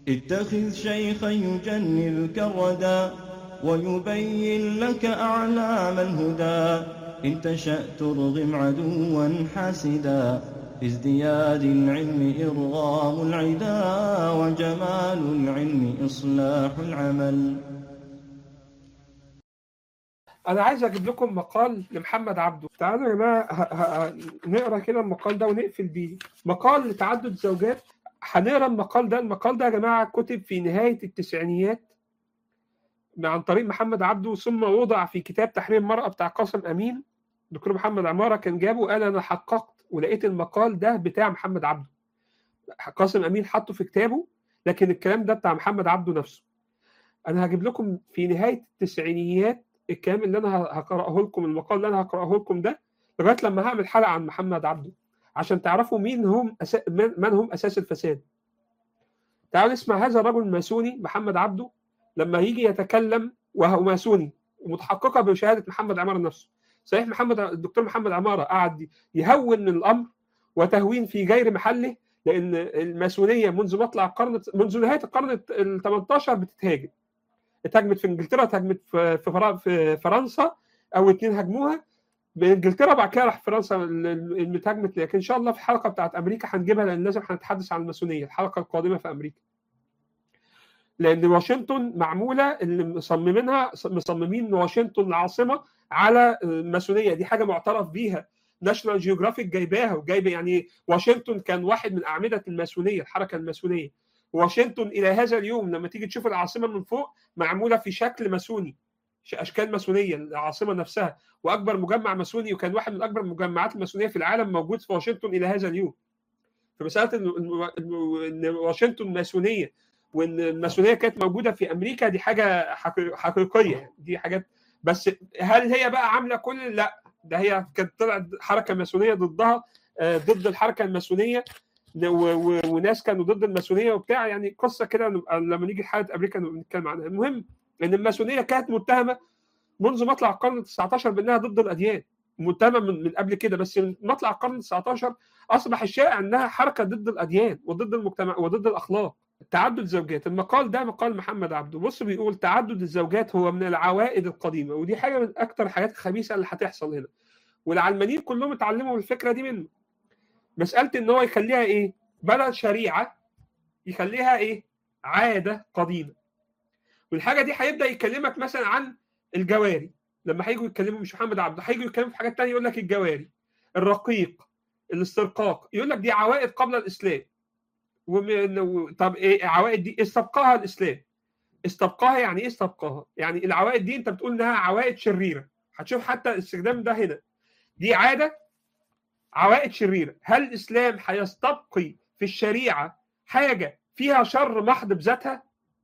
اتخذ شيخا يجنلك الردى ويبين لك أعلام الهدى إن تشأ ترغم عدوا حاسدا في ازدياد العلم إرغام العدا وجمال العلم إصلاح العمل انا عايز اجيب لكم مقال لمحمد عبده تعالوا يا جماعه ه- ه- ه- نقرا كده المقال ده ونقفل بيه مقال لتعدد الزوجات هنقرا المقال ده المقال ده يا جماعه كتب في نهايه التسعينيات عن طريق محمد عبده ثم وضع في كتاب تحرير المرأة بتاع قاسم أمين دكتور محمد عمارة كان جابه وقال أنا حققت ولقيت المقال ده بتاع محمد عبده قاسم أمين حطه في كتابه لكن الكلام ده بتاع محمد عبده نفسه أنا هجيب لكم في نهاية التسعينيات الكلام اللي أنا هقرأه لكم المقال اللي أنا هقرأه لكم ده لغاية لما هعمل حلقة عن محمد عبده عشان تعرفوا مين هم أسا... من من هم أساس الفساد تعالوا نسمع هذا الرجل الماسوني محمد عبده لما يجي يتكلم وهو ماسوني ومتحققه بشهاده محمد عماره نفسه صحيح محمد الدكتور محمد عماره قعد يهون من الامر وتهوين في غير محله لان الماسونيه منذ مطلع القرن منذ نهايه القرن ال 18 بتتهاجم اتهاجمت في انجلترا اتهاجمت في في فرا- في فرنسا او اتنين هاجموها بانجلترا بعد كده راح فرنسا اللي اتهاجمت لكن ان شاء الله في الحلقه بتاعت امريكا هنجيبها لان لازم هنتحدث عن الماسونيه الحلقه القادمه في امريكا لان واشنطن معموله اللي مصممينها مصممين واشنطن العاصمه على الماسونيه دي حاجه معترف بيها ناشونال جيوغرافيك جايباها وجايبه يعني واشنطن كان واحد من اعمده الماسونيه الحركه الماسونيه واشنطن الى هذا اليوم لما تيجي تشوف العاصمه من فوق معموله في شكل ماسوني ش- اشكال ماسونيه العاصمه نفسها واكبر مجمع ماسوني وكان واحد من اكبر المجمعات الماسونيه في العالم موجود في واشنطن الى هذا اليوم فمساله ان إن- إن واشنطن ماسونيه وان الماسونيه كانت موجوده في امريكا دي حاجه حقي- حقيقيه دي حاجات بس هل هي بقى عامله كل لا ده هي كانت طلعت حركه ماسونيه ضدها آه، ضد الحركه الماسونيه و- و- وناس كانوا ضد الماسونيه وبتاع يعني قصه كده نبقى لما نيجي حاله امريكا نبقى نتكلم عنها المهم ان الماسونيه كانت متهمه منذ مطلع القرن ال 19 بانها ضد الاديان متهمه من, من قبل كده بس من مطلع القرن ال 19 اصبح الشائع انها حركه ضد الاديان وضد المجتمع وضد الاخلاق تعدد الزوجات المقال ده مقال محمد عبده بص بيقول تعدد الزوجات هو من العوائد القديمه ودي حاجه من اكتر الحاجات الخبيثه اللي هتحصل هنا والعلمانيين كلهم اتعلموا الفكره دي منه مساله ان هو يخليها ايه بدل شريعه يخليها ايه عاده قديمه والحاجه دي هيبدا يكلمك مثلا عن الجواري لما هيجوا يتكلموا مش محمد عبده هيجوا يتكلموا في حاجات تانية يقول لك الجواري الرقيق الاسترقاق يقول لك دي عوائد قبل الاسلام ومن و- طب ايه عوائد دي استبقاها الاسلام استبقاها يعني ايه استبقاها يعني العوائد دي انت بتقول انها عوائد شريره هتشوف حتى الاستخدام ده هنا دي عاده عوائد شريره هل الاسلام هيستبقي في الشريعه حاجه فيها شر محض بذاتها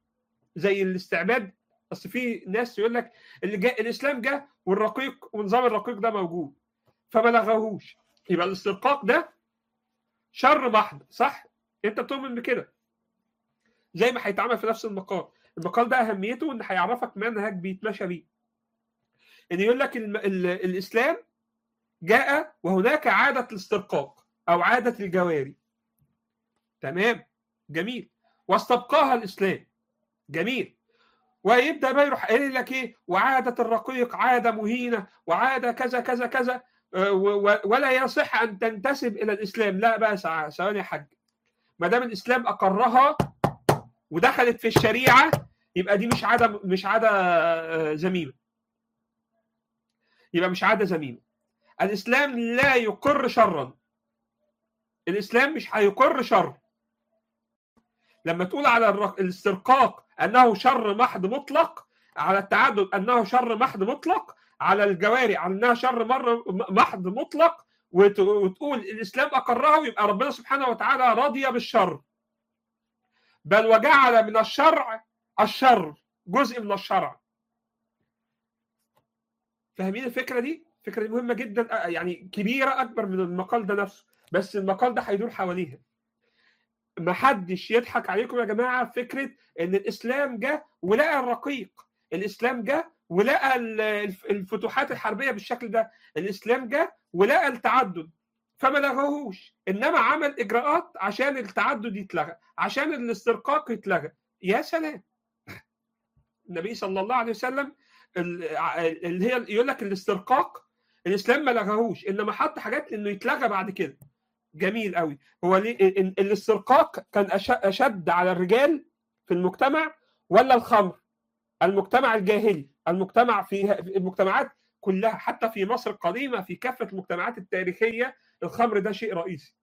زي الاستعباد اصل في ناس يقول لك اللي جا الاسلام جه والرقيق ونظام الرقيق ده موجود فما لغاهوش يبقى الاسترقاق ده شر محض صح انت بتؤمن بكده زي ما هيتعمل في نفس المقال المقال ده اهميته ان هيعرفك منهج بيتمشى بيه ان يقول لك الم... ال... الاسلام جاء وهناك عاده الاسترقاق او عاده الجواري تمام جميل واستبقاها الاسلام جميل ويبدا بقى يروح قايل لك ايه وعاده الرقيق عاده مهينه وعاده كذا كذا كذا آه، و- و- ولا يصح ان تنتسب الى الاسلام لا بقى سع- ثواني يا حاج ما دام الاسلام اقرها ودخلت في الشريعه يبقى دي مش عاده مش عاده آه، ذميمه يبقى مش عاده ذميمه الاسلام لا يقر شرا الاسلام مش هيقر شر لما تقول على الر- الاسترقاق انه شر محض مطلق على التعدد انه شر محض مطلق على الجواري على انها شر مر محض مطلق وت- وتقول الاسلام اقرها ويبقى ربنا سبحانه وتعالى راضي بالشر بل وجعل من الشرع الشر جزء من الشرع فاهمين الفكره دي؟ الفكره دي مهمه جدا آه، يعني كبيره اكبر من المقال ده نفسه بس المقال ده هيدور حواليها ما حدش يضحك عليكم يا جماعه فكره ان الاسلام جه ولقى الرقيق الاسلام جه ولقى ال- الف- الفتوحات الحربيه بالشكل ده الاسلام جه ولقى التعدد فما لغوهوش انما عمل اجراءات عشان التعدد يتلغى عشان الاسترقاق يتلغى يا سلام النبي صلى الله عليه وسلم اللي هي يقول لك الاسترقاق الاسلام ما لغاهوش انما حط حاجات انه يتلغى بعد كده جميل قوي هو ليه الاسترقاق كان اشد على الرجال في المجتمع ولا الخمر المجتمع الجاهلي المجتمع في المجتمعات كلها حتى في مصر القديمه في كافه المجتمعات التاريخيه الخمر ده شيء رئيسي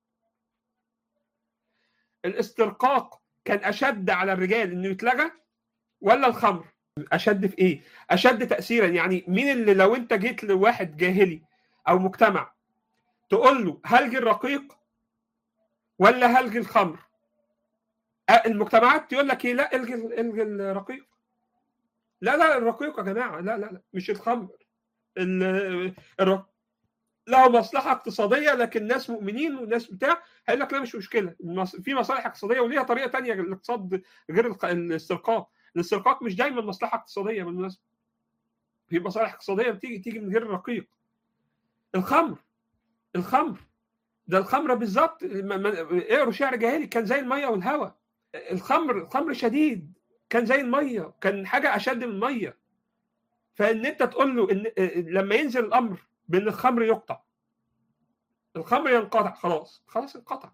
الاسترقاق كان اشد على الرجال انه يتلغى ولا الخمر اشد في ايه اشد تاثيرا يعني مين اللي لو انت جيت لواحد جاهلي او مجتمع تقول له هلغي الرقيق ولا هلغي الخمر المجتمعات تقول لك ايه لا الغي الغي الرقيق لا لا الرقيق يا جماعه لا لا لا مش الخمر الرقيق له مصلحه اقتصاديه لكن ناس مؤمنين وناس بتاع هيقول لك لا مش مشكله في مصالح اقتصاديه وليها طريقه ثانيه الاقتصاد غير الاسترقاق الاسترقاق مش دايما مصلحه اقتصاديه بالمناسبه في مصالح اقتصاديه بتيجي تيجي من غير الرقيق الخمر الخمر ده الخمره بالظبط اقروا شعر جاهلي كان زي الميه والهواء الخمر الخمر شديد كان زي الميه كان حاجه اشد من الميه فان انت تقول له ان لما ينزل الامر بان الخمر يقطع الخمر ينقطع خلاص خلاص انقطع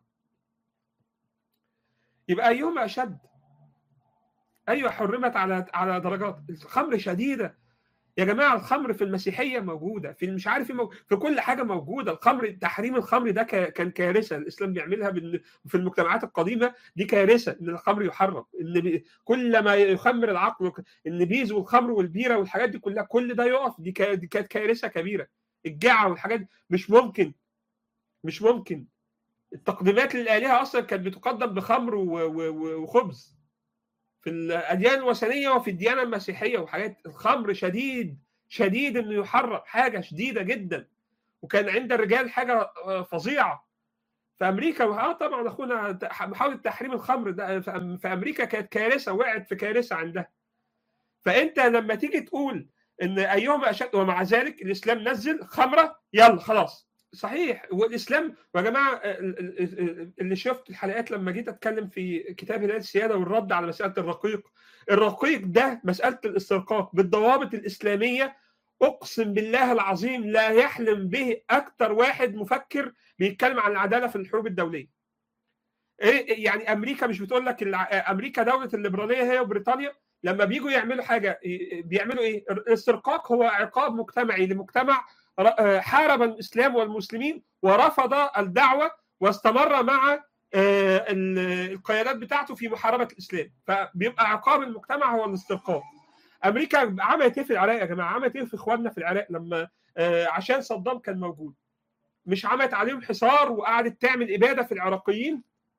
يبقى ايهما اشد ايوه حرمت على على درجات الخمر شديده يا جماعه الخمر في المسيحيه موجوده في مش عارف مو... في كل حاجه موجوده الخمر تحريم الخمر ده ك... كان كارثه الاسلام بيعملها بال... في المجتمعات القديمه دي كارثه ان الخمر يحرم ان ب... كل ما يخمر العقل النبيذ والخمر والبيره والحاجات دي كلها كل ده يقف دي, ك... دي كانت كارثه كبيره الجعه والحاجات دي مش ممكن مش ممكن التقديمات للالهه اصلا كانت بتقدم بخمر و... و... وخبز في الاديان الوثنيه وفي الديانه المسيحيه وحاجات الخمر شديد شديد انه يحرم حاجه شديده جدا وكان عند الرجال حاجه فظيعه في امريكا اه طبعا اخونا محاوله تحريم الخمر ده في امريكا كانت كارثه وقعت في كارثه عندها فانت لما تيجي تقول ان ايهما اشد ومع ذلك الاسلام نزل خمره يلا خلاص صحيح والاسلام يا جماعه اللي شفت الحلقات لما جيت اتكلم في كتاب هدايه السياده والرد على مساله الرقيق الرقيق ده مساله الاسترقاق بالضوابط الاسلاميه اقسم بالله العظيم لا يحلم به اكثر واحد مفكر بيتكلم عن العداله في الحروب الدوليه ايه يعني امريكا مش بتقول لك امريكا دوله الليبراليه هي وبريطانيا لما بيجوا يعملوا حاجه بيعملوا ايه الاسترقاق هو عقاب مجتمعي لمجتمع حارب الاسلام والمسلمين ورفض الدعوه واستمر مع القيادات بتاعته في محاربه الاسلام فبيبقى عقاب المجتمع هو الاسترقاق امريكا عملت ايه في العراق يا جماعه عملت ايه في اخواننا في العراق لما عشان صدام كان موجود مش عملت عليهم حصار وقعدت تعمل اباده في العراقيين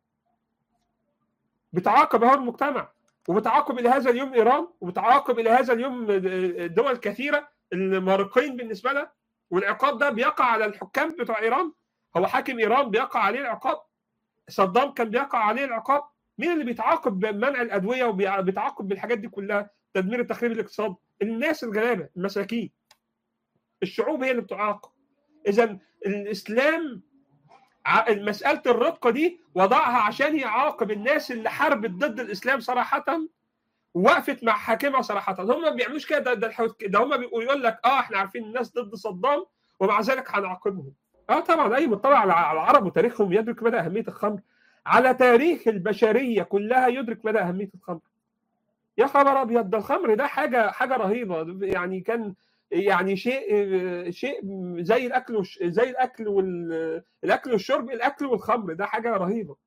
بتعاقب اهو المجتمع وبتعاقب الى هذا اليوم ايران وبتعاقب الى هذا اليوم دول كثيره المارقين بالنسبه لها والعقاب ده بيقع على الحكام بتوع ايران هو حاكم ايران بيقع عليه العقاب صدام كان بيقع عليه العقاب مين اللي بيتعاقب بمنع الادويه وبيتعاقب بالحاجات دي كلها تدمير تخريب الاقتصاد الناس الغلابه المساكين الشعوب هي اللي بتعاقب اذا الاسلام مساله الرقه دي وضعها عشان يعاقب الناس اللي حاربت ضد الاسلام صراحه وقفت مع حاكمها صراحه هم ما بيعملوش كده ده ده, ده هم بيقولوا يقول لك اه احنا عارفين الناس ضد صدام ومع ذلك هنعاقبهم اه طبعا اي مطلع على العرب وتاريخهم يدرك مدى اهميه الخمر على تاريخ البشريه كلها يدرك مدى اهميه الخمر يا خبر ابيض ده الخمر ده حاجه حاجه رهيبه يعني كان يعني شيء شيء زي الاكل وش زي الاكل والاكل والشرب الاكل والخمر ده حاجه رهيبه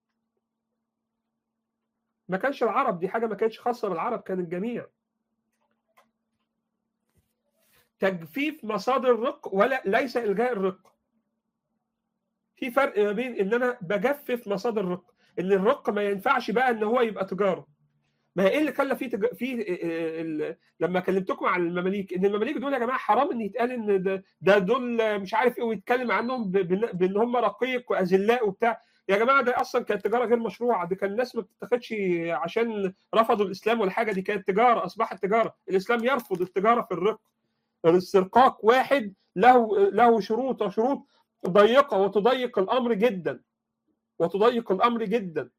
ما كانش العرب دي حاجه ما كانتش خاصه بالعرب كان الجميع تجفيف مصادر الرق ولا ليس الغاء الرق في فرق ما بين ان انا بجفف مصادر الرق ان الرق ما ينفعش بقى ان هو يبقى تجاره ما هي ايه اللي خلى في تج... في لما كلمتكم عن المماليك ان المماليك دول يا جماعه حرام ان يتقال ان ده, ده دول مش عارف ايه ويتكلم عنهم بان هم رقيق واذلاء وبتاع يا جماعه ده اصلا كانت تجاره غير مشروعه دي كان الناس ما بتتاخدش عشان رفضوا الاسلام ولا حاجه دي كانت تجاره اصبحت تجاره الاسلام يرفض التجاره في الرق الاسترقاق واحد له له شروط وشروط ضيقه وتضيق الامر جدا وتضيق الامر جدا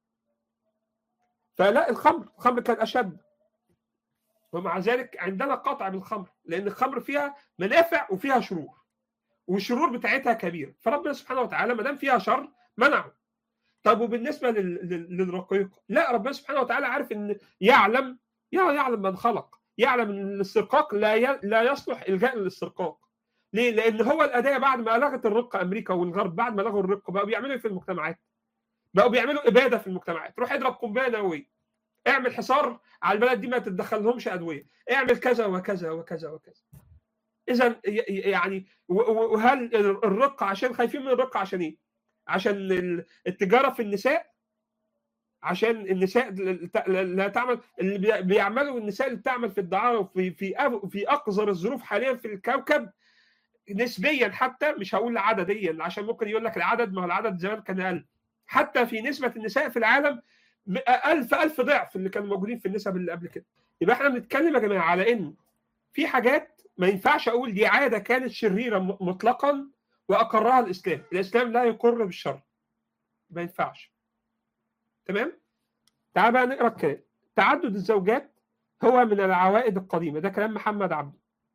فلا الخمر الخمر كان اشد ومع ذلك عندنا قطع بالخمر لان الخمر فيها منافع وفيها شرور والشرور بتاعتها كبيره فربنا سبحانه وتعالى ما دام فيها شر منعه طب وبالنسبه للرقيق لا ربنا سبحانه وتعالى عارف ان يعلم يعلم من خلق يعلم ان الاسترقاق لا لا يصلح الجاء للاسترقاق ليه؟ لان هو الاداه بعد ما لغت الرق امريكا والغرب بعد ما لغوا الرق بقوا بيعملوا في المجتمعات بقوا بيعملوا اباده في المجتمعات روح اضرب قنبله نوويه اعمل حصار على البلد دي ما تتدخلهمش ادويه اعمل كذا وكذا وكذا وكذا اذا يعني وهل الرق عشان خايفين من الرق عشان ايه؟ عشان التجاره في النساء عشان النساء لا تعمل اللي بيعملوا النساء اللي بتعمل في الدعاره وفي في في اقذر الظروف حاليا في الكوكب نسبيا حتى مش هقول عدديا عشان ممكن يقول لك العدد ما هو العدد زمان كان اقل حتى في نسبه النساء في العالم ألف ألف ضعف اللي كانوا موجودين في النسب اللي قبل كده يبقى احنا بنتكلم يا جماعه على ان في حاجات ما ينفعش اقول دي عاده كانت شريره مطلقا واقرها الاسلام الاسلام لا يقر بالشر ما ينفعش تمام تعال بقى نقرا الكلام تعدد الزوجات هو من العوائد القديمه ده كلام محمد عبده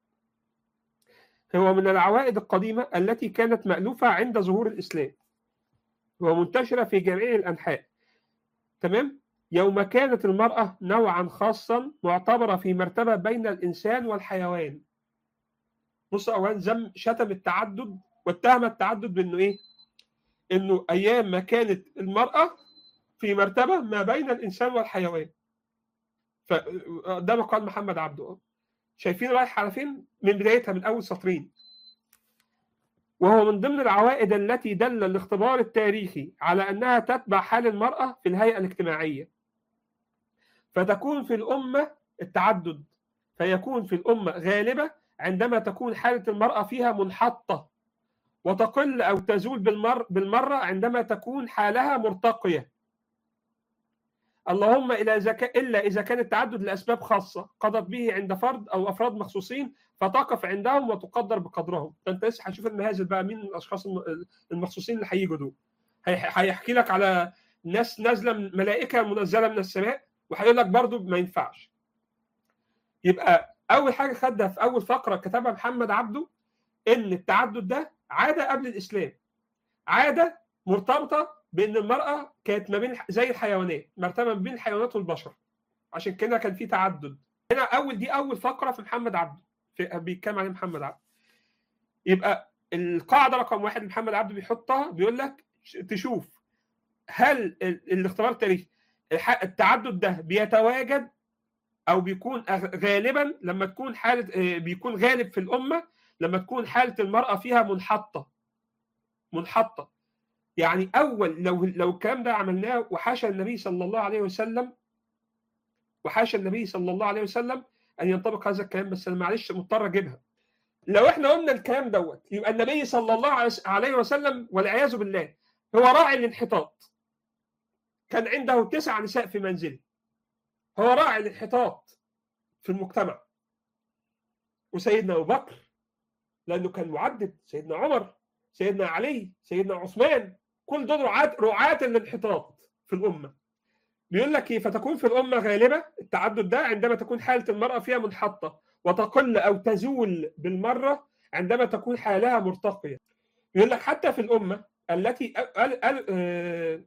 هو من العوائد القديمه التي كانت مالوفه عند ظهور الاسلام ومنتشره في جميع الانحاء تمام يوم كانت المراه نوعا خاصا معتبره في مرتبه بين الانسان والحيوان بص اولا ذم شتم التعدد واتهم التعدد بانه ايه؟ انه ايام ما كانت المراه في مرتبه ما بين الانسان والحيوان. فده مقال محمد عبده شايفين رايح على فين؟ من بدايتها من اول سطرين. وهو من ضمن العوائد التي دل الاختبار التاريخي على انها تتبع حال المراه في الهيئه الاجتماعيه. فتكون في الامه التعدد فيكون في الامه غالبه عندما تكون حاله المراه فيها منحطه وتقل أو تزول بالمر بالمرة عندما تكون حالها مرتقية اللهم إلى زك... إلا إذا كان التعدد لأسباب خاصة قضت به عند فرد أو أفراد مخصوصين فتقف عندهم وتقدر بقدرهم أنت لسه هتشوف المهازل بقى مين الأشخاص المخصوصين اللي هيجوا دول هيحكي لك على ناس نازلة ملائكة منزلة من السماء وهيقول لك برضو ما ينفعش يبقى أول حاجة خدها في أول فقرة كتبها محمد عبده إن التعدد ده عاده قبل الاسلام عاده مرتبطه بان المراه كانت ما بين زي الحيوانات مرتبه ما بين الحيوانات والبشر عشان كده كان في تعدد هنا اول دي اول فقره في محمد عبده في بيتكلم عليه محمد عبده يبقى القاعده رقم واحد محمد عبده بيحطها بيقول لك تشوف هل الاختبار التاريخي التعدد ده بيتواجد او بيكون غالبا لما تكون حاله بيكون غالب في الامه لما تكون حاله المراه فيها منحطه منحطه يعني اول لو لو الكلام ده عملناه وحاشا النبي صلى الله عليه وسلم وحاشا النبي صلى الله عليه وسلم ان ينطبق هذا الكلام بس انا معلش مضطر اجيبها لو احنا قلنا الكلام دوت يبقى النبي صلى الله عليه وسلم والعياذ بالله هو راعي الانحطاط كان عنده تسع نساء في منزله هو راعي الانحطاط في المجتمع وسيدنا ابو بكر لانه كان معدد سيدنا عمر سيدنا علي سيدنا عثمان كل دول رعاة رعاة الانحطاط في الامه بيقول لك ايه فتكون في الامه غالبه التعدد ده عندما تكون حاله المراه فيها منحطه وتقل او تزول بالمره عندما تكون حالها مرتقيه يقول لك حتى في الامه التي أل أل أل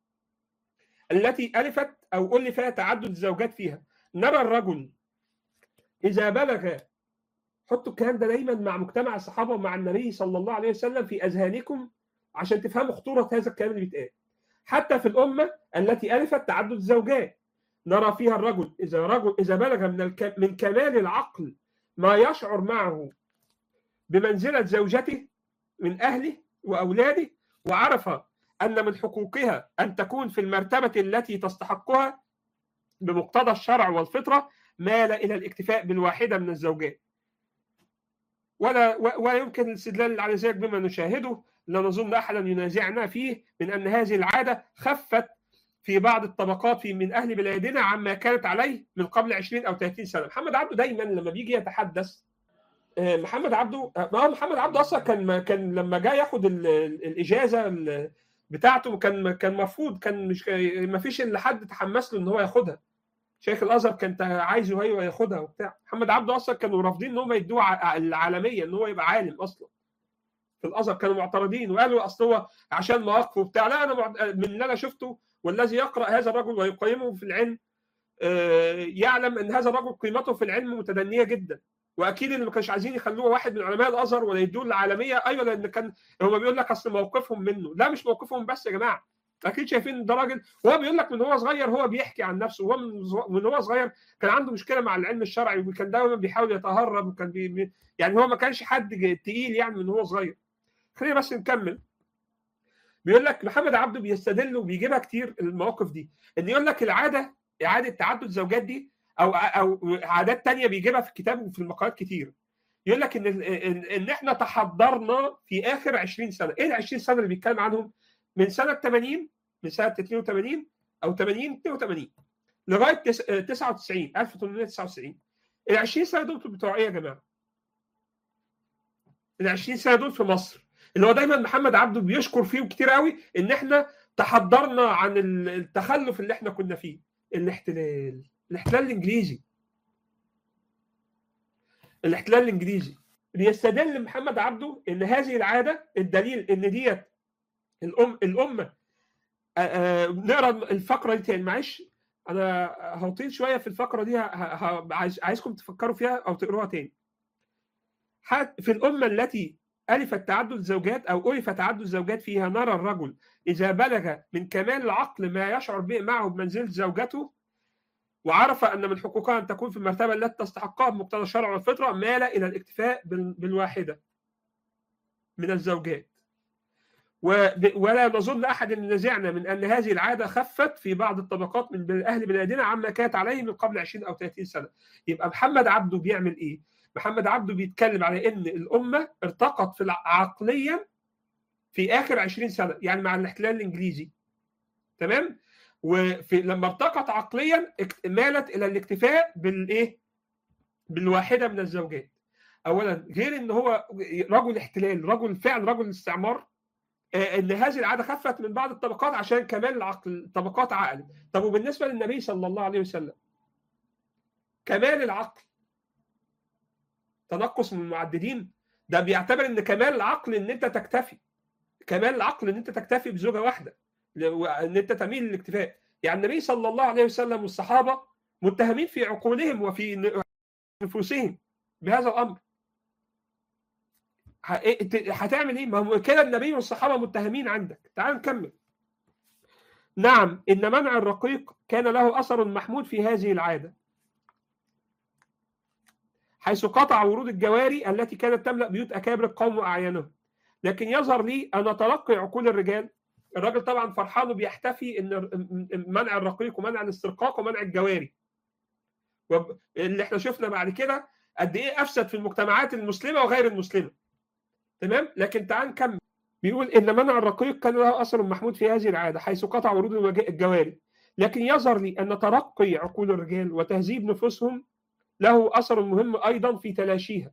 التي الفت او الف تعدد الزوجات فيها نرى الرجل اذا بلغ حطوا الكلام ده دايما مع مجتمع الصحابه ومع النبي صلى الله عليه وسلم في اذهانكم عشان تفهموا خطوره هذا الكلام اللي بيتقال. حتى في الامه التي الفت تعدد الزوجات نرى فيها الرجل اذا رجل اذا بلغ من الك... من كمال العقل ما يشعر معه بمنزله زوجته من اهله واولاده وعرف ان من حقوقها ان تكون في المرتبه التي تستحقها بمقتضى الشرع والفطره مال الى الاكتفاء بالواحده من الزوجات ولا ولا يمكن الاستدلال على ذلك بما نشاهده لا نظن احدا ينازعنا فيه من ان هذه العاده خفت في بعض الطبقات في من اهل بلادنا عما كانت عليه من قبل 20 او 30 سنه، محمد عبده دايما لما بيجي يتحدث آه، محمد عبده آه، ما هو محمد عبده اصلا كان كان لما جاي ياخد ال- ال- الاجازه ال- بتاعته كان كان مرفوض كان مش ما فيش الا حد تحمس له ان هو ياخدها شيخ الازهر كان عايزه هو ياخدها وبتاع محمد عبده اصلا كانوا رافضين ان هم يدوه ع- العالميه ان هو يبقى عالم اصلا في الازهر كانوا معترضين وقالوا اصل هو عشان مواقفه وبتاع لا انا مع- من اللي انا شفته والذي يقرا هذا الرجل ويقيمه في العلم آه، يعلم ان هذا الرجل قيمته في العلم متدنيه جدا واكيد اللي ما كانش عايزين يخلوه واحد من علماء الازهر ولا يدوه العالميه ايوه لان كان هو بيقول لك اصل موقفهم منه لا مش موقفهم بس يا جماعه اكيد شايفين إن ده راجل وهو بيقول لك من هو صغير هو بيحكي عن نفسه وهو من ز- من هو صغير كان عنده مشكله مع العلم الشرعي وكان دايما بيحاول يتهرب وكان بي بي- يعني هو ما كانش حد ج- تقيل يعني من هو صغير خلينا بس نكمل بيقول لك محمد عبده بيستدل وبيجيبها كتير المواقف دي ان يقول لك العاده اعاده تعدد زوجات دي او او عادات تانية بيجيبها في الكتاب وفي المقالات كتير يقول لك ان ان إن احنا تحضرنا في اخر 20 سنه ايه ال 20 سنه اللي بيتكلم عنهم من سنه 80 من سنه 82 او 80 82 لغايه تس- 99 1899 ال 20 سنه دول بتوع ايه يا جماعه؟ ال 20 سنه دول في مصر اللي هو دايما محمد عبده بيشكر فيهم كتير قوي ان احنا تحضرنا عن ال- التخلف اللي احنا كنا فيه الاحتلال الاحتلال الانجليزي الاحتلال الانجليزي بيستدل محمد عبده ان هذه العاده الدليل ان ديت الام الامه آه، آه، نقرا الفقره دي تاني معلش انا هطيل شويه في الفقره دي ه- ه- عايز- عايزكم تفكروا فيها او تقروها تاني ح- في الامه التي الفت تعدد الزوجات او الف تعدد الزوجات فيها نرى الرجل اذا بلغ من كمال العقل ما يشعر به معه بمنزله زوجته وعرف ان من حقوقها ان تكون في المرتبه التي تستحقها بمقتضى الشرع والفطره مال الى الاكتفاء بال- بالواحده من الزوجات وب- ولا نظن احد ان نزعنا من ان هذه العاده خفت في بعض الطبقات من اهل بلادنا عما كانت عليه من قبل 20 او 30 سنه يبقى محمد عبده بيعمل ايه محمد عبده بيتكلم على ان الامه ارتقت في الع- عقليا في اخر 20 سنه يعني مع الاحتلال الانجليزي تمام وفي لما ارتقت عقليا اكت- مالت الى الاكتفاء بالايه بالواحده من الزوجات اولا غير ان هو رجل احتلال رجل فعل رجل استعمار آه، ان هذه العاده خفت من بعض الطبقات عشان كمال العقل طبقات عقل طب وبالنسبه للنبي صلى الله عليه وسلم كمال العقل تنقص من المعددين ده بيعتبر ان كمال العقل ان انت تكتفي كمال العقل ان انت تكتفي بزوجه واحده ان انت تميل للاكتفاء يعني النبي صلى الله عليه وسلم والصحابه متهمين في عقولهم وفي نفوسهم بهذا الامر ه- إيه- إنت هتعمل ايه؟ ما هو كده النبي والصحابه متهمين عندك، تعال نكمل. نعم ان منع الرقيق كان له اثر محمود في هذه العاده. حيث قطع ورود الجواري التي كانت تملا بيوت اكابر القوم واعيانهم. لكن يظهر لي ان تلقي عقول الرجال الراجل طبعا فرحان وبيحتفي ان منع الرقيق ومنع الاسترقاق ومنع الجواري. وب- اللي احنا شفنا بعد كده قد ايه افسد في المجتمعات المسلمه وغير المسلمه. تمام لكن تعال نكمل بيقول ان منع الرقيق كان له اثر محمود في هذه العاده حيث قطع ورود الوج- الجواري لكن يظهر لي ان ترقي عقول الرجال وتهذيب نفوسهم له اثر مهم ايضا في تلاشيها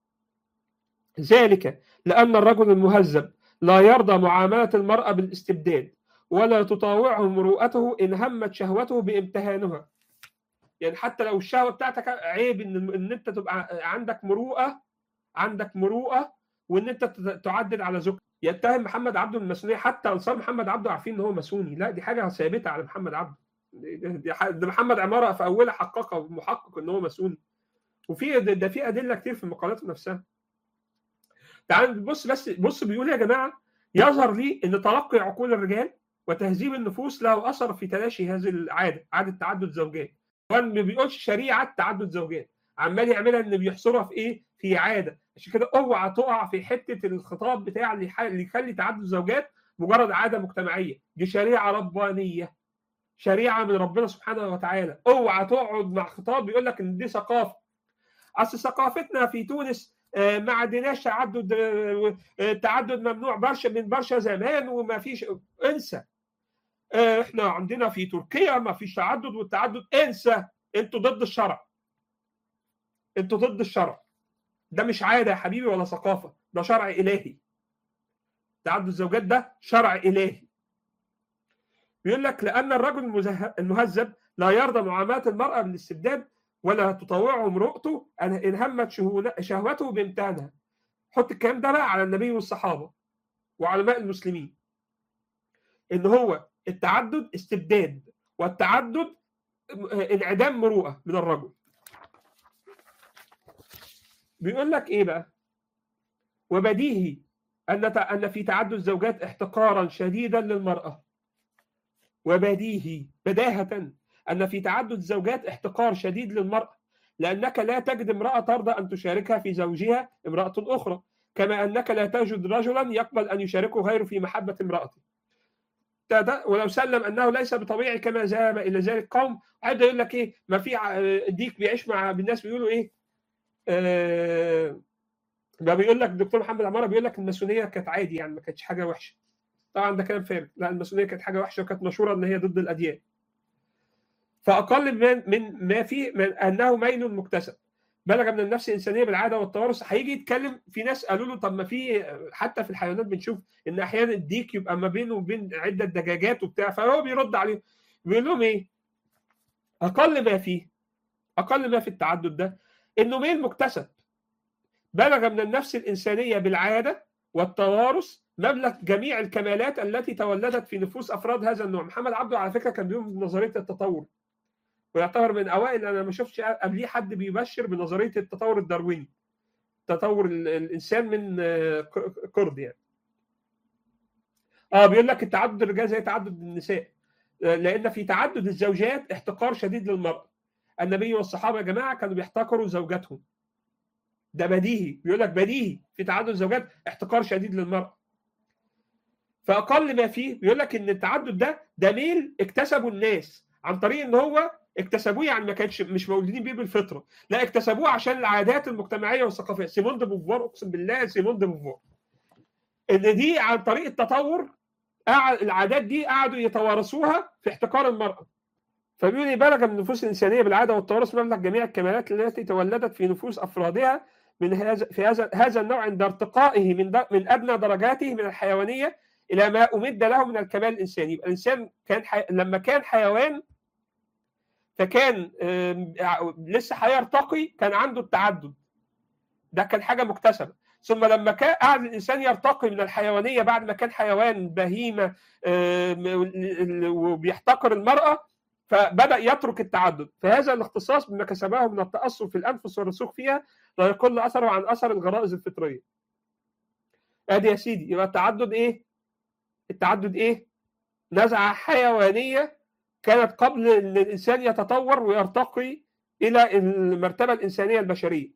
ذلك لان الرجل المهذب لا يرضى معامله المراه بالاستبداد ولا تطاوعه مروءته ان همت شهوته بامتهانها يعني حتى لو الشهوه بتاعتك عيب ان ان انت تبقى عندك مروءه عندك مروءه وان انت ت- تعدل على زوجتك يتهم محمد عبده بالماسونيه حتى انصار محمد عبده عارفين ان هو ماسوني لا دي حاجه ثابته على محمد عبده دي ح- ده محمد عماره في اولها حققها محقق ان هو ماسوني وفي ده, ده في ادله كتير في مقالاته نفسها تعال بص بس بص بيقول يا جماعه يظهر لي ان تلقي عقول الرجال وتهذيب النفوس له اثر في تلاشي هذه العاده عاده تعدد زوجات هو ما بيقولش شريعه تعدد زوجات عمال يعملها ان بيحصرها في ايه في عاده عشان كده اوعى تقع في حته الخطاب بتاع اللي يح- اللي يخلي تعدد الزوجات مجرد عاده مجتمعيه دي شريعه ربانيه شريعه من ربنا سبحانه وتعالى اوعى تقعد مع خطاب بيقول لك ان دي ثقافه اصل ثقافتنا في تونس آه، ما عندناش تعدد آه، آه، تعدد ممنوع برشا من برشا زمان وما فيش انسى آه، احنا عندنا في تركيا ما فيش تعدد والتعدد انسى انتوا ضد الشرع انتوا ضد الشرع ده مش عاده يا حبيبي ولا ثقافه ده شرع الهي تعدد الزوجات ده شرع الهي بيقول لك لان الرجل المزه- المهذب لا يرضى معامله المراه بالاستبداد ولا تطوعه امرؤته ان إن همت شهو- شهوته بامتهانها حط الكلام ده بقى على النبي والصحابه وعلماء المسلمين ان هو التعدد استبداد والتعدد انعدام مروءه من الرجل بيقول لك ايه بقى وبديهي ان ت- ان في تعدد الزوجات احتقارا شديدا للمراه وبديهي بداهه ان في تعدد الزوجات احتقار شديد للمراه لانك لا تجد امراه ترضى ان تشاركها في زوجها امراه اخرى كما انك لا تجد رجلا يقبل ان يشاركه غيره في محبه امراته ده- ولو سلم انه ليس بطبيعي كما ذهب الى ذلك قوم عاد يقول لك ايه ما في ع- ديك بيعيش مع الناس بيقولوا ايه آه ده بيقول لك الدكتور محمد عماره بيقول لك الماسونيه كانت عادي يعني ما كانتش حاجه وحشه طبعا ده كلام فارغ لا الماسونيه كانت حاجه وحشه وكانت مشهوره ان هي ضد الاديان فاقل من من ما في من انه ميل مكتسب بلغ من النفس الانسانيه بالعاده والتوارث هيجي يتكلم في ناس قالوا له طب ما في حتى في الحيوانات بنشوف ان احيانا الديك يبقى ما بينه وبين عده دجاجات وبتاع فهو بيرد عليهم بيقول لهم ايه؟ اقل ما فيه اقل ما في التعدد ده انه ميل مكتسب بلغ من النفس الانسانيه بالعاده والتوارث مبلغ جميع الكمالات التي تولدت في نفوس افراد هذا النوع محمد عبده على فكره كان بيقول بنظريه التطور ويعتبر من اوائل انا ما شفتش قبليه حد بيبشر بنظريه التطور الدارويني تطور ال- الانسان من آه، ق- قرد يعني اه بيقول لك التعدد الرجال زي تعدد النساء آه، لان في تعدد الزوجات احتقار شديد للمراه النبي والصحابه يا جماعه كانوا بيحتقروا زوجاتهم ده بديهي بيقول لك بديهي في تعدد الزوجات احتقار شديد للمراه فاقل ما فيه بيقول لك ان التعدد ده ده ميل اكتسبه الناس عن طريق ان هو اكتسبوه يعني ما كانش مش مولودين بيه بالفطره لا اكتسبوه عشان العادات المجتمعيه والثقافيه سيمون دي بوفوار اقسم بالله سيمون دي بوفوار ان دي عن طريق التطور قعد العادات دي قعدوا يتوارثوها في احتقار المراه فبيقول لي بلغ من النفوس الانسانيه بالعاده والتوارث مملك جميع الكمالات التي تولدت في نفوس افرادها من هذا في هذا هذا النوع عند ارتقائه من د- من ادنى درجاته من الحيوانيه الى ما امد له من الكمال الانساني يبقى الانسان كان حي... لما كان حيوان فكان آم، ع- لسه هيرتقي كان عنده التعدد ده كان حاجه مكتسبه ثم لما كان قعد الانسان يرتقي من الحيوانيه بعد ما كان حيوان بهيمه آم، ال- وبيحتقر المراه فبدا يترك التعدد فهذا الاختصاص بما كسبه من التاثر في الانفس والرسوخ فيها لا يقل اثره عن اثر الغرائز الفطريه ادي يا سيدي يبقى التعدد ايه التعدد ايه نزعه حيوانيه كانت قبل ان الانسان يتطور ويرتقي الى المرتبه الانسانيه البشريه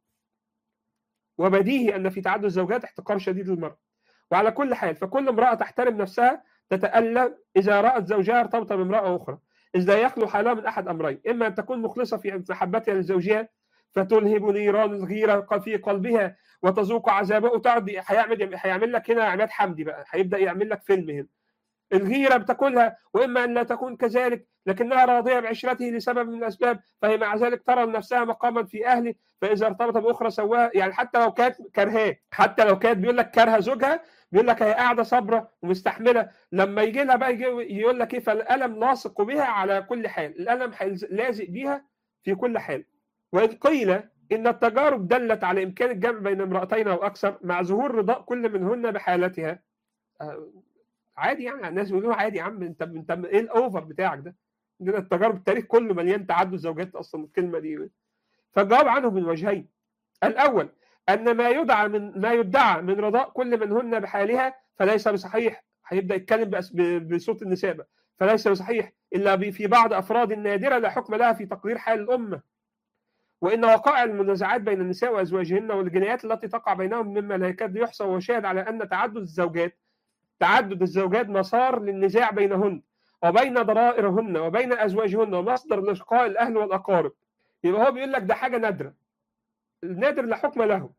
وبديهي ان في تعدد الزوجات احتقار شديد للمراه وعلى كل حال فكل امراه تحترم نفسها تتالم اذا رات زوجها ارتبط بامراه اخرى اذ لا يخلو حالها من احد امرين اما ان تكون مخلصه في محبتها لزوجها فتلهب نيران الغيره في قلبها وتذوق عذابه وتقعد هيعمل هيعمل لك هنا عماد حمدي بقى هيبدا يعمل لك فيلم هنا الغيرة بتاكلها وإما أن لا تكون كذلك لكنها راضية بعشرته لسبب من الأسباب فهي مع ذلك ترى نفسها مقاما في أهله فإذا ارتبط بأخرى سواها يعني حتى لو كانت كرهاه حتى لو كانت بيقول لك كارهة زوجها بيقول لك هي قاعدة صابرة ومستحملة لما يجي لها بقى يجي يقول لك إيه فالألم لاصق بها على كل حال الألم هيلز- لازق بيها في كل حال وإن قيل إن التجارب دلت على إمكان الجمع بين امرأتين أو أكثر مع ظهور رضاء كل منهن بحالتها آه، عادي يعني الناس بيقولوا عادي يا عم انت انت ايه الاوفر بتاعك ده؟ عندنا التجارب التاريخ كله مليان تعدد زوجات اصلا الكلمه دي فالجواب عنه من وجهين الاول ان ما يدعى من ما يدعى من رضاء كل منهن بحالها فليس بصحيح هيبدا يتكلم بأس- ب- بصوت النساء بقى. فليس بصحيح الا ب- في بعض افراد نادره لا حكم لها في تقدير حال الامه وان وقائع المنازعات بين النساء وازواجهن والجنايات التي تقع بينهم مما لا يكاد يحصى وشاهد على ان تعدد الزوجات تعدد الزوجات مسار للنزاع بينهن وبين ضرائرهن وبين ازواجهن ومصدر لشقاء الاهل والاقارب يبقى هو بيقول لك ده حاجه نادره النادر لا حكم له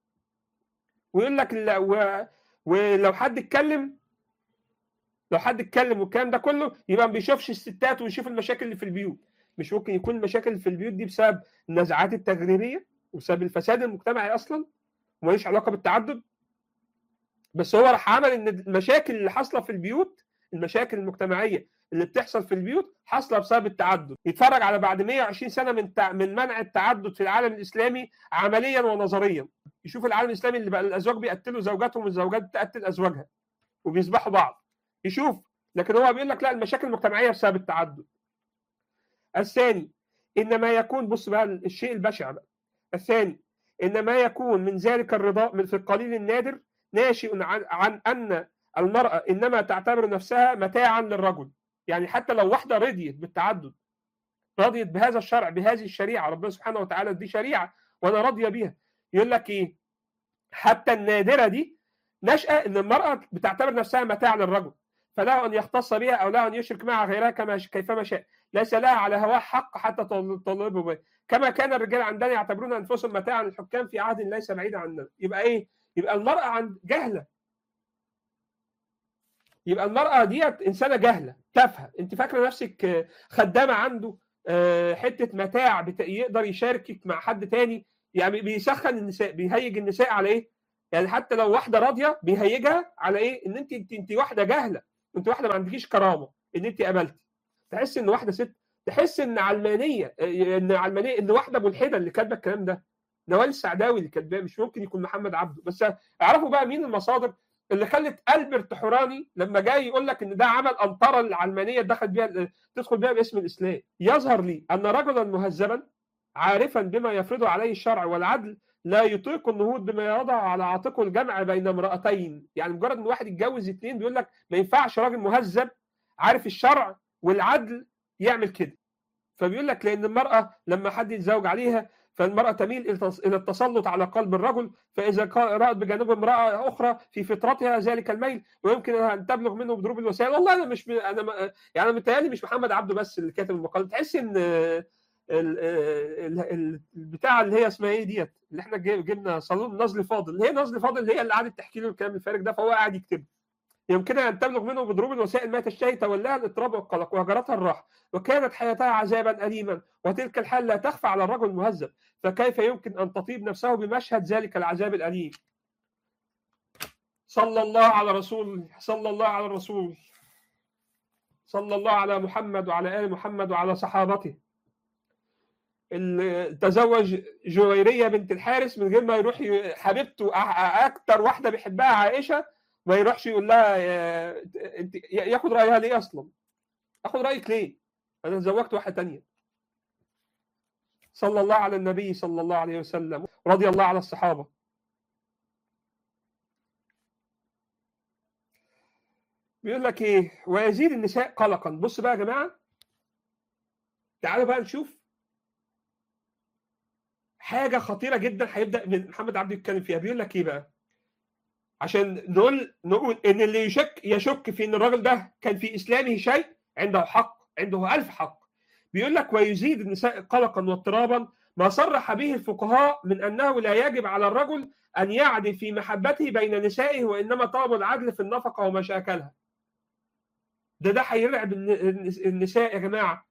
ويقول لك لا- و... ولو حد اتكلم لو حد اتكلم والكلام ده كله يبقى ما بيشوفش الستات ويشوف المشاكل اللي في البيوت مش ممكن يكون المشاكل اللي في البيوت دي بسبب النزعات التغريبيه وبسبب الفساد المجتمعي اصلا وماليش علاقه بالتعدد بس هو راح عمل ان المشاكل اللي حاصله في البيوت المشاكل المجتمعيه اللي بتحصل في البيوت حاصله بسبب التعدد يتفرج على بعد 120 سنه من تع... من منع التعدد في العالم الاسلامي عمليا ونظريا يشوف العالم الاسلامي اللي بقى الازواج بيقتلوا زوجاتهم والزوجات بتقتل ازواجها وبيسبحوا بعض يشوف لكن هو بيقول لك لا المشاكل المجتمعيه بسبب التعدد الثاني ان ما يكون بص بقى الشيء البشع بقى الثاني ان ما يكون من ذلك الرضا من في القليل النادر ناشئ عن, عن ان المراه انما تعتبر نفسها متاعا للرجل يعني حتى لو واحده رضيت بالتعدد رضيت بهذا الشرع بهذه الشريعه ربنا سبحانه وتعالى دي شريعه وانا راضيه بيها يقول لك ايه حتى النادره دي نشأة ان المراه بتعتبر نفسها متاع للرجل فله ان يختص بها او له ان يشرك معها غيرها كما كيفما شاء ليس لها على هواه حق حتى تطلبه به كما كان الرجال عندنا يعتبرون انفسهم متاعا للحكام في عهد ليس بعيدا عننا يبقى ايه يبقى المراه عند جهله يبقى المراه ديت انسانه جهله تافهه انت فاكره نفسك خدامه عنده حته متاع يقدر يشاركك مع حد تاني يعني بيسخن النساء بيهيج النساء على ايه يعني حتى لو واحده راضيه بيهيجها على ايه ان انت انت, انت واحده جهله انت واحده ما عندكيش كرامه ان انت قبلتي تحس ان واحده ست تحس ان علمانيه ان علمانيه ان واحده ملحده اللي كاتبه الكلام ده نوال السعداوي اللي كاتباه مش ممكن يكون محمد عبده بس اعرفوا بقى مين المصادر اللي خلت البرت حوراني لما جاي يقول لك ان ده عمل انطره العلمانيه دخل بيها تدخل بيها باسم الاسلام يظهر لي ان رجلا مهذبا عارفا بما يفرضه عليه الشرع والعدل لا يطيق النهوض بما يضع على عاتقه الجمع بين امرأتين يعني مجرد ان واحد يتجوز اثنين بيقول لك ما ينفعش راجل مهذب عارف الشرع والعدل يعمل كده فبيقول لك لان المراه لما حد يتزوج عليها فالمراه تميل الى التسلط على قلب الرجل فاذا رات بجانب امراه اخرى في فطرتها ذلك الميل ويمكن ان تبلغ منه بضروب الوسائل والله انا مش انا يعني انا متهيألي مش محمد عبده بس اللي كاتب المقال تحس ان البتاع اللي هي اسمها ايه ديت اللي احنا جبنا صالون نزل فاضل اللي هي نزل فاضل هي اللي قعدت تحكي له الكلام الفارغ ده فهو قاعد يكتب يمكنها ان تبلغ منه بضروب الوسائل ما تشتهي تولاها الاضطراب والقلق وهجرتها الراحه وكانت حياتها عذابا اليما وتلك الحال لا تخفى على الرجل المهذب فكيف يمكن ان تطيب نفسه بمشهد ذلك العذاب الاليم صلى الله على رسول صلى الله على الرسول صلى الله على محمد وعلى ال محمد وعلى صحابته تزوج جويريه بنت الحارس من غير ما يروح حبيبته اكتر واحده بيحبها عائشه ما يروحش يقول لها انت ياخد رايها ليه اصلا؟ اخد رايك ليه؟ انا تزوجت واحده تانية صلى الله على النبي صلى الله عليه وسلم رضي الله على الصحابه بيقول لك ايه ويزيد النساء قلقا بص بقى يا جماعه تعالوا بقى نشوف حاجه خطيره جدا هيبدا من محمد عبده يتكلم فيها بيقول لك ايه بقى عشان نقول نقول ان اللي يشك يشك في ان الراجل ده كان في اسلامه شيء عنده حق عنده ألف حق بيقول لك ويزيد النساء قلقا واضطرابا ما صرح به الفقهاء من انه لا يجب على الرجل ان يعدل في محبته بين نسائه وانما طلب العدل في النفقه ومشاكلها ده ده هيرعب النساء يا جماعه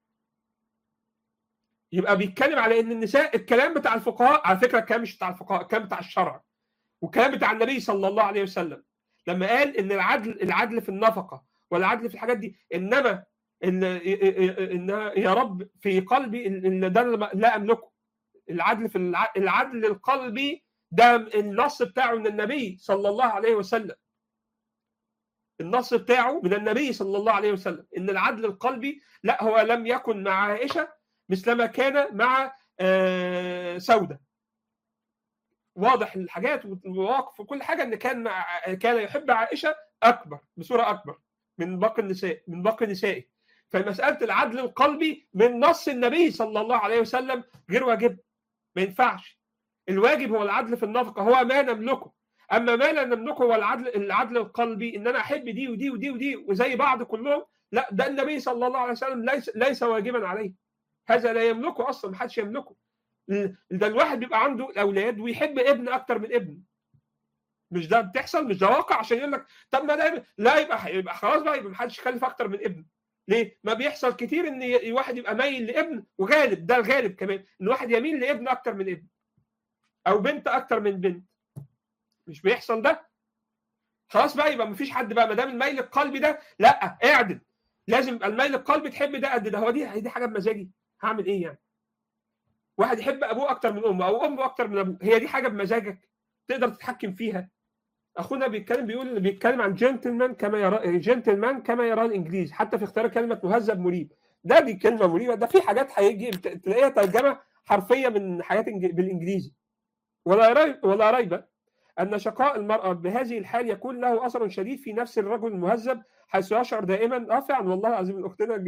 يبقى بيتكلم على ان النساء الكلام بتاع الفقهاء على فكره الكلام مش بتاع الفقهاء الكلام بتاع الشرع والكلام بتاع النبي صلى الله عليه وسلم لما قال ان العدل العدل في النفقه والعدل في الحاجات دي انما ان ان يا رب في قلبي ان ده لا املكه العدل في العدل القلبي ده النص بتاعه من النبي صلى الله عليه وسلم النص بتاعه من النبي صلى الله عليه وسلم ان العدل القلبي لا هو لم يكن مع عائشه مثلما كان مع سوده واضح الحاجات والمواقف وكل حاجه ان كان مع كان يحب عائشه اكبر بصوره اكبر من باقي النساء من باقي نسائه فمساله العدل القلبي من نص النبي صلى الله عليه وسلم غير واجب ما ينفعش الواجب هو العدل في النفقه هو ما نملكه اما ما لا نملكه هو العدل العدل القلبي ان انا احب دي ودي ودي ودي وزي بعض كلهم لا ده النبي صلى الله عليه وسلم ليس ليس واجبا عليه هذا لا يملكه اصلا ما حدش يملكه ده الواحد بيبقى عنده اولاد ويحب ابن اكتر من ابن مش ده بتحصل مش ده واقع عشان يقول لك طب ما ده لا يبقى يبقى خلاص بقى يبقى ما حدش يخلف اكتر من ابن ليه؟ ما بيحصل كتير ان واحد يبقى مايل لابن وغالب ده الغالب كمان ان واحد يميل لابن اكتر من ابن او بنت اكتر من بنت مش بيحصل ده خلاص بقى يبقى مفيش حد بقى ما دام الميل القلبي ده لا اعدل لازم يبقى الميل القلبي تحب ده قد ده هو دي دي حاجه بمزاجي هعمل ايه يعني واحد يحب ابوه اكتر من امه او امه اكتر من ابوه هي دي حاجه بمزاجك تقدر تتحكم فيها اخونا بيتكلم بيقول بيتكلم عن جنتلمان كما يرى جنتلمان كما يرى الانجليزي حتى في اختيار كلمه مهذب مريب ده دي كلمه مريبه ده في حاجات هيجي تلاقيها ترجمه حرفيه من حاجات بالانجليزي ولا ريب ولا ريب ان شقاء المراه بهذه الحال يكون له اثر شديد في نفس الرجل المهذب حيث يشعر دائما اه فعلا والله العظيم اختنا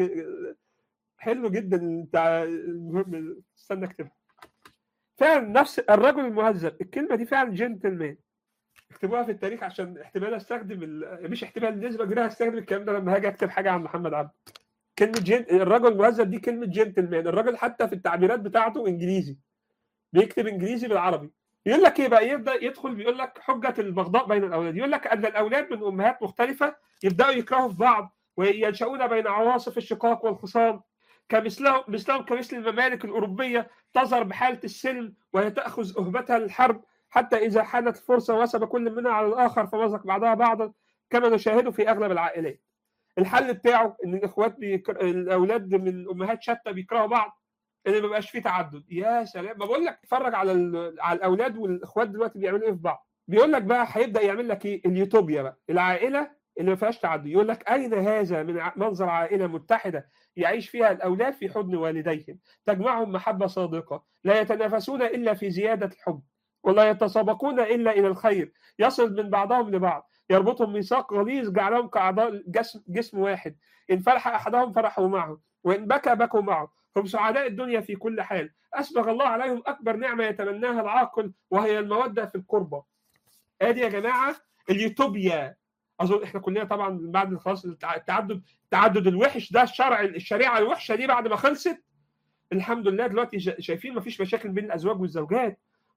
حلو جدا بتاع المهم استنى اكتبها فعلا نفس الرجل المهذب الكلمه دي فعلا جنتلمان اكتبوها في التاريخ عشان احتمال استخدم ال... مش احتمال النسبه كبيره هستخدم الكلام ده لما هاجي اكتب حاجه عن محمد عبد كلمه جن... الرجل المهذب دي كلمه جنتلمان الراجل حتى في التعبيرات بتاعته انجليزي بيكتب انجليزي بالعربي يقول لك ايه بقى يبدا يدخل بيقول لك حجه البغضاء بين الاولاد يقول لك ان الاولاد من امهات مختلفه يبداوا يكرهوا في بعض وينشؤون بين عواصف الشقاق والخصام كمثلهم مثلهم كمثل الممالك الاوروبيه تظهر بحاله السلم وهي تاخذ اهبتها للحرب حتى اذا حانت الفرصه وثب كل منها على الاخر فمزق بعضها بعضا كما نشاهده في اغلب العائلات. الحل بتاعه ان الاخوات بيكر... الاولاد من امهات شتى بيكرهوا بعض ان ما بيبقاش فيه تعدد يا سلام ما بقول لك اتفرج على ال... على الاولاد والاخوات دلوقتي بيعملوا ايه في بعض بيقول لك بقى هيبدا يعمل لك ايه اليوتوبيا بقى العائله اللي ما فيهاش تعدد يقول لك اين هذا من منظر عائله متحده يعيش فيها الاولاد في حضن والديهم تجمعهم محبه صادقه لا يتنافسون الا في زياده الحب ولا يتسابقون الا الى الخير يصل من بعضهم لبعض يربطهم ميثاق غليظ جعلهم كاعضاء جسم, جسم واحد ان فرح احدهم فرحوا معه وان بكى بكوا معه هم سعداء الدنيا في كل حال اسبغ الله عليهم اكبر نعمه يتمناها العاقل وهي الموده في القربى ادي يا جماعه اليوتوبيا اظن احنا كلنا طبعا بعد خلاص التعدد التعدد الوحش ده الشرع الشريعه الوحشه دي بعد ما خلصت الحمد لله دلوقتي شايفين مفيش مشاكل بين الازواج والزوجات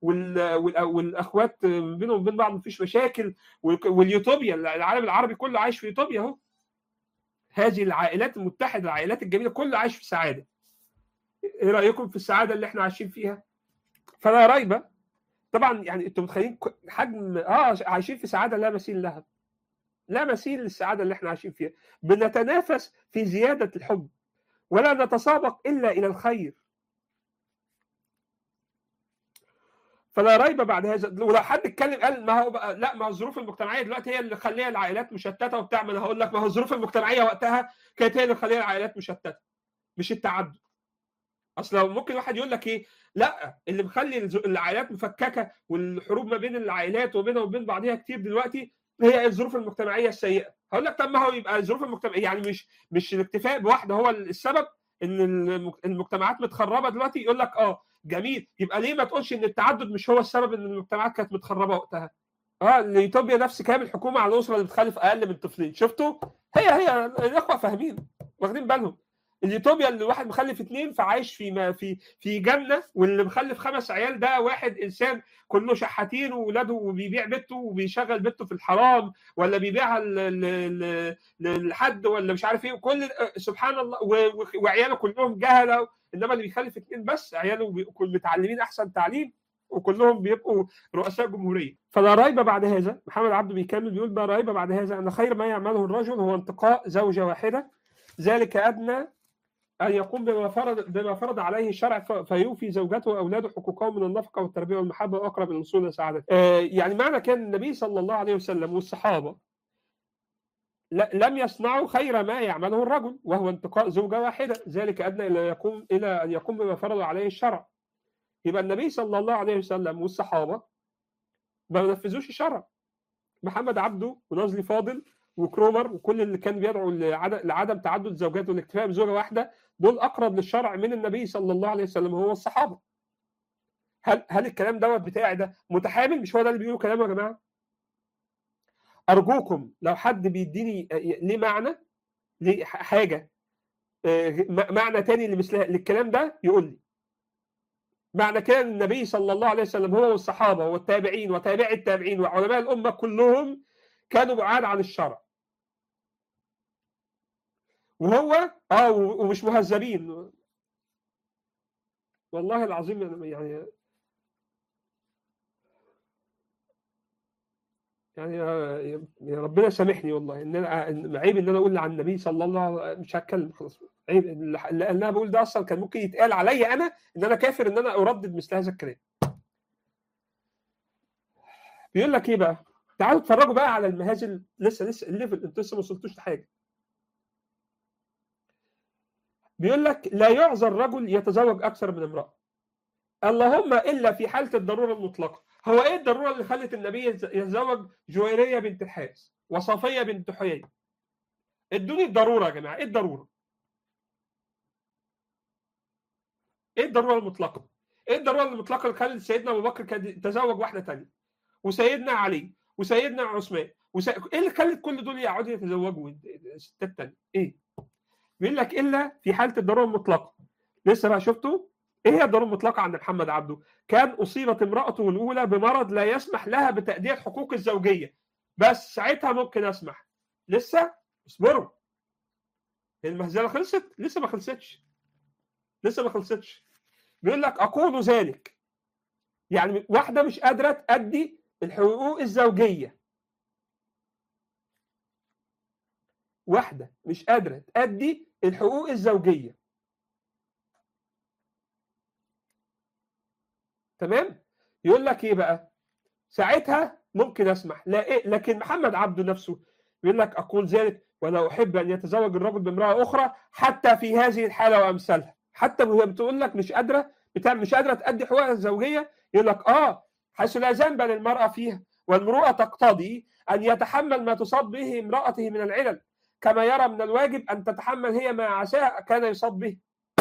والاخوات بينهم وبين بعض مفيش مشاكل واليوتوبيا العالم العربي كله عايش في يوتوبيا اهو هذه العائلات المتحده العائلات الجميله كله عايش في سعاده ايه رايكم في السعاده اللي احنا عايشين فيها فلا ريب طبعا يعني انتم متخيلين حجم اه عايشين في سعاده لا مثيل لها لا مثيل للسعاده اللي احنا عايشين فيها بنتنافس في زياده الحب ولا نتسابق الا الى الخير فلا ريب بعد هذا ولو حد اتكلم قال ما هو بقى لا ما هو الظروف المجتمعيه دلوقتي هي اللي خليها العائلات مشتته وبتاع ما انا هقول لك ما هو الظروف المجتمعيه وقتها كانت هي اللي خليها العائلات مشتته مش التعدد اصل ممكن واحد يقول لك ايه لا اللي مخلي العائلات مفككه والحروب ما بين العائلات وبينها وبين بعضها كتير دلوقتي هي الظروف المجتمعيه السيئه هقول لك طب ما هو يبقى الظروف المجتمعيه يعني مش مش الاكتفاء بواحده هو السبب ان المجتمعات متخربه دلوقتي يقول لك اه جميل يبقى ليه ما تقولش ان التعدد مش هو السبب ان المجتمعات كانت متخربه وقتها اه اليوتوبيا نفس كلام الحكومه على الاسره اللي بتخلف اقل من طفلين شفتوا هي هي الاخوه فاهمين واخدين بالهم اليوتوبيا اللي واحد مخلف اثنين فعايش في ما في في جنه واللي مخلف خمس عيال ده واحد انسان كله شحاتين واولاده وبيبيع بنته وبيشغل بنته في الحرام ولا بيبيعها لحد ولا مش عارف ايه كل سبحان الله وعياله كلهم جهله انما اللي بيخلف اثنين بس عياله بيبقوا متعلمين احسن تعليم وكلهم بيبقوا رؤساء جمهوريه فلا ريب بعد هذا محمد عبده بيكمل بيقول لا ريب بعد هذا ان خير ما يعمله الرجل هو انتقاء زوجه واحده ذلك ادنى أن يقوم بما فرض بما فرض عليه الشرع فيوفي زوجته وأولاده حقوقهم من النفقة والتربية والمحبة وأقرب من الوصول لسعادته. آه يعني معنى كان النبي صلى الله عليه وسلم والصحابة لم يصنعوا خير ما يعمله الرجل وهو انتقاء زوجة واحدة ذلك أدنى إلى يقوم إلى أن يقوم بما فرض عليه الشرع. يبقى النبي صلى الله عليه وسلم والصحابة ما نفذوش الشرع. محمد عبده ونازلي فاضل وكرومر وكل اللي كان بيدعو لعدم تعدد زوجات والاكتفاء بزوجه واحده دول اقرب للشرع من النبي صلى الله عليه وسلم وهو الصحابه. هل هل الكلام دوت بتاعي ده متحامل مش هو ده اللي بيقولوا كلامه يا جماعه؟ ارجوكم لو حد بيديني ليه معنى ليه حاجه معنى تاني لمثل للكلام ده يقول لي. معنى كان النبي صلى الله عليه وسلم هو والصحابه والتابعين وتابعي التابعين وعلماء الامه كلهم كانوا بعاد عن الشرع وهو اه ومش مهذبين والله العظيم يعني يعني آه، يا ربنا سامحني والله ان انا إن- عيب ان انا اقول عن النبي صلى الله عليه وسلم مش هتكلم خلاص عيب اللي انا بقول ده اصلا كان ممكن يتقال عليا انا ان انا كافر ان انا اردد مثل هذا الكلام بيقول لك ايه بقى تعالوا اتفرجوا بقى على المهازل لسه لسه الليفل انتوا لسه ما وصلتوش لحاجه بيقول لك لا يعذر رجل يتزوج اكثر من امراه اللهم الا في حاله الضروره المطلقه هو ايه الضروره اللي خلت النبي يتز- يتزوج جويريه بنت الحارث وصفيه بنت حيي ادوني الضروره يا جماعه ايه الضروره ايه الضروره المطلقه ايه الضروره المطلقه اللي خلت سيدنا ابو بكر كان يتزوج واحده ثانيه وسيدنا علي وسيدنا عثمان وس... ايه اللي خلت كل دول يقعدوا يتزوجوا ستات تانية ايه بيقول لك الا في حاله الضروره المطلقه لسه بقى شفتوا ايه هي الضروره المطلقه عند محمد عبده كان اصيبت امراته الاولى بمرض لا يسمح لها بتاديه حقوق الزوجيه بس ساعتها ممكن اسمح لسه اصبروا المهزله خلصت لسه ما خلصتش لسه ما خلصتش بيقول لك اقول ذلك يعني واحده مش قادره تادي الحقوق الزوجيه واحده مش قادره تادي الحقوق الزوجيه تمام يقول لك ايه بقى ساعتها ممكن اسمح لا إيه لكن محمد عبده نفسه يقول لك اقول ذلك ولا احب ان يتزوج الرجل بامراه اخرى حتى في هذه الحاله وامثالها حتى وهي بتقول لك مش قادره بتاع مش قادره تادي حقوقها الزوجيه يقول لك اه حيث لا ذنب للمراه فيها والمروءه تقتضي ان يتحمل ما تصاب به امراته من العلل كما يرى من الواجب ان تتحمل هي ما عساه كان يصاب به